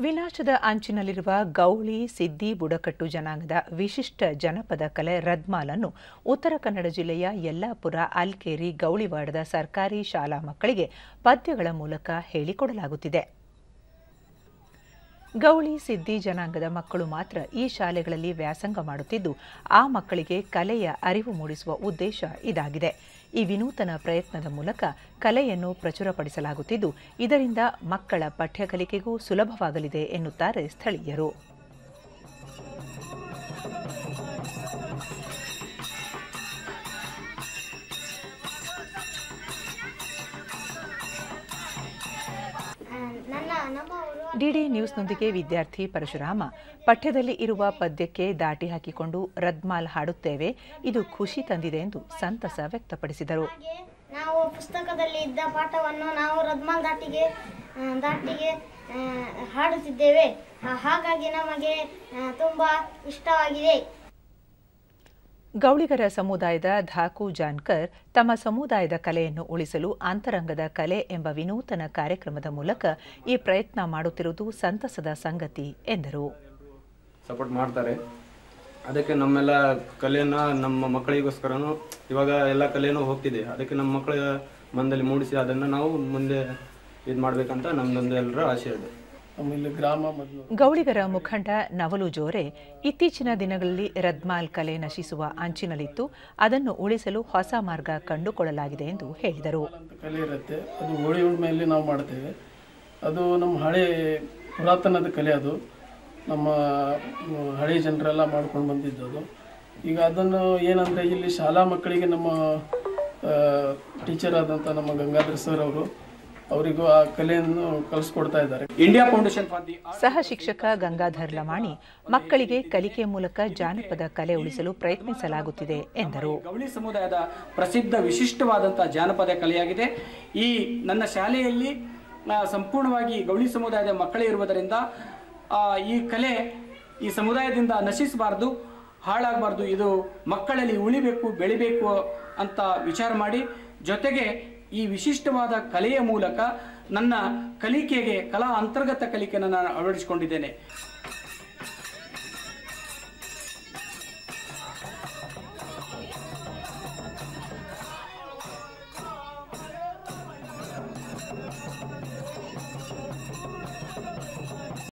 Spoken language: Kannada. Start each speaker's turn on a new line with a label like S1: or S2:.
S1: ವಿನಾಶದ ಅಂಚಿನಲ್ಲಿರುವ ಗೌಳಿ ಸಿದ್ದಿ ಬುಡಕಟ್ಟು ಜನಾಂಗದ ವಿಶಿಷ್ಟ ಜನಪದ ಕಲೆ ರದ್ಮಾಲನ್ನು ಉತ್ತರ ಕನ್ನಡ ಜಿಲ್ಲೆಯ ಯಲ್ಲಾಪುರ ಅಲ್ಕೇರಿ ಗೌಳಿವಾಡದ ಸರ್ಕಾರಿ ಶಾಲಾ ಮಕ್ಕಳಿಗೆ ಪದ್ಯಗಳ ಮೂಲಕ ಹೇಳಿಕೊಡಲಾಗುತ್ತಿದೆ ಗೌಳಿ ಸಿದ್ದಿ ಜನಾಂಗದ ಮಕ್ಕಳು ಮಾತ್ರ ಈ ಶಾಲೆಗಳಲ್ಲಿ ವ್ಯಾಸಂಗ ಮಾಡುತ್ತಿದ್ದು ಆ ಮಕ್ಕಳಿಗೆ ಕಲೆಯ ಅರಿವು ಮೂಡಿಸುವ ಉದ್ದೇಶ ಇದಾಗಿದೆ ಈ ವಿನೂತನ ಪ್ರಯತ್ನದ ಮೂಲಕ ಕಲೆಯನ್ನು ಪ್ರಚುರಪಡಿಸಲಾಗುತ್ತಿದ್ದು ಇದರಿಂದ ಮಕ್ಕಳ ಪಠ್ಯ ಕಲಿಕೆಗೂ ಸುಲಭವಾಗಲಿದೆ ಎನ್ನುತ್ತಾರೆ ಸ್ಥಳೀಯರು
S2: ನನ್ನ ನಮ್ಮ ಊರು
S1: ಡಿಡಿ ನ್ಯೂಸ್ನೊಂದಿಗೆ ವಿದ್ಯಾರ್ಥಿ ಪರಶುರಾಮ ಪಠ್ಯದಲ್ಲಿ ಇರುವ ಪದ್ಯಕ್ಕೆ ದಾಟಿ ಹಾಕಿಕೊಂಡು ರದ್ಮಾಲ್ ಹಾಡುತ್ತೇವೆ ಇದು ಖುಷಿ ತಂದಿದೆ ಎಂದು ಸಂತಸ ವ್ಯಕ್ತಪಡಿಸಿದರು
S2: ಹಾಗೆ ನಾವು ಪುಸ್ತಕದಲ್ಲಿ ಇದ್ದ ಪಾಠವನ್ನು ನಾವು ರದ್ಮಾಲ್ ದಾಟಿಗೆ ಆ, ದಾಟಿಗೆ ಆ, ಹಾಡುತ್ತಿದ್ದೇವೆ ಆ, ಹಾಗಾಗಿ ನಮಗೆ ಆ, ತುಂಬಾ ಇಷ್ಟವಾಗಿದೆ
S1: ಗೌಳಿಗರ ಸಮುದಾಯದ ಧಾಕು ಜಾನ್ಕರ್ ತಮ್ಮ ಸಮುದಾಯದ ಕಲೆಯನ್ನು ಉಳಿಸಲು ಅಂತರಂಗದ ಕಲೆ ಎಂಬ ವಿನೂತನ ಕಾರ್ಯಕ್ರಮದ ಮೂಲಕ ಈ ಪ್ರಯತ್ನ ಮಾಡುತ್ತಿರುವುದು ಸಂತಸದ ಸಂಗತಿ ಎಂದರು
S3: ಸಪೋರ್ಟ್ ಮಾಡ್ತಾರೆ ಅದಕ್ಕೆ ನಮ್ಮೆಲ್ಲ ಕಲೆಯನ್ನ ನಮ್ಮ ಮಕ್ಕಳಿಗೋಸ್ಕರನು ಇವಾಗ ಎಲ್ಲ ಕಲೆನೂ ಹೋಗ್ತಿದೆ ಅದಕ್ಕೆ ನಮ್ಮ ಮಕ್ಕಳ ಮನದಲ್ಲಿ ಮೂಡಿಸಿ ಅದನ್ನು ನಾವು ಮುಂದೆ ಇದು ಮಾಡ್ಬೇಕಂತ ನಮ್ದೊಂದು ಎಲ್ಲರ ಆಸೆ ಇದೆ
S4: ಆಮೇಲೆ ಗ್ರಾಮ ಮೊದಲು
S1: ಗೌಳಿಗರ ಮುಖಂಡ ನವಲು ಜೋರೆ ಇತ್ತೀಚಿನ ದಿನಗಳಲ್ಲಿ ರದ್ಮಾಲ್ ಕಲೆ ನಶಿಸುವ ಅಂಚಿನಲ್ಲಿತ್ತು ಅದನ್ನು ಉಳಿಸಲು ಹೊಸ ಮಾರ್ಗ ಕಂಡುಕೊಳ್ಳಲಾಗಿದೆ ಎಂದು ಹೇಳಿದರು
S4: ಅಂತ ಕಲೆ ಇರುತ್ತೆ ಅದು ಹೋಳಿ ಹುಣ್ಣಿಮೆಯಲ್ಲಿ ನಾವು ಮಾಡ್ತೇವೆ ಅದು ನಮ್ಮ ಹಳೆ ಪುರಾತನದ ಕಲೆ ಅದು ನಮ್ಮ ಮ್, ಹಳೆ ಜನರೆಲ್ಲ ಮಾಡ್ಕೊಂಡು ಬಂದಿದ್ದು ಅದು ಈಗ ಅದನ್ನು ಏನಂದರೆ ಇಲ್ಲಿ ಶಾಲಾ ಮಕ್ಕಳಿಗೆ ನಮ್ಮ ಟೀಚರ್ ಆದಂಥ ನಮ್ಮ ಗಂಗಾಧರ್ ಸರ್ ಅವರು ಅವರಿಗೂ ಆ ಕಲೆಯನ್ನು ಕಲಿಸ್ಕೊಡ್ತಾ ಇದ್ದಾರೆ
S5: ಇಂಡಿಯಾ ಫೌಂಡೇಶನ್ ಫಾರ್ ದಿ
S1: ಸಹ ಶಿಕ್ಷಕ ಗಂಗಾಧರ್ ಲಮಾಣಿ ಮಕ್ಕಳಿಗೆ ಕಲಿಕೆ ಮೂಲಕ ಜಾನಪದ ಕಲೆ ಉಳಿಸಲು ಪ್ರಯತ್ನಿಸಲಾಗುತ್ತಿದೆ ಎಂದರು
S5: ಗೌಳಿ ಸಮುದಾಯದ ಪ್ರಸಿದ್ಧ ವಿಶಿಷ್ಟವಾದಂತಹ ಜಾನಪದ ಕಲೆಯಾಗಿದೆ ಈ ನನ್ನ ಶಾಲೆಯಲ್ಲಿ ಆ, ಸಂಪೂರ್ಣವಾಗಿ ಗೌಳಿ ಸಮುದಾಯದ ಮಕ್ಕಳೇ ಇರುವುದರಿಂದ ಆ, ಈ ಕಲೆ ಈ ಸಮುದಾಯದಿಂದ ನಶಿಸಬಾರ್ದು ಹಾಳಾಗಬಾರ್ದು ಇದು ಮಕ್ಕಳಲ್ಲಿ ಉಳಿಬೇಕು ಬೆಳಿಬೇಕು ಅಂತ ವಿಚಾರ ಮಾಡಿ ಜೊತೆಗೆ ಈ ವಿಶಿಷ್ಟವಾದ ಕಲೆಯ ಮೂಲಕ ನನ್ನ ಕಲಿಕೆಗೆ ಕಲಾ ಅಂತರ್ಗತ ಕಲಿಕೆಯನ್ನು ನಾನು ಅಳವಡಿಸಿಕೊಂಡಿದ್ದೇನೆ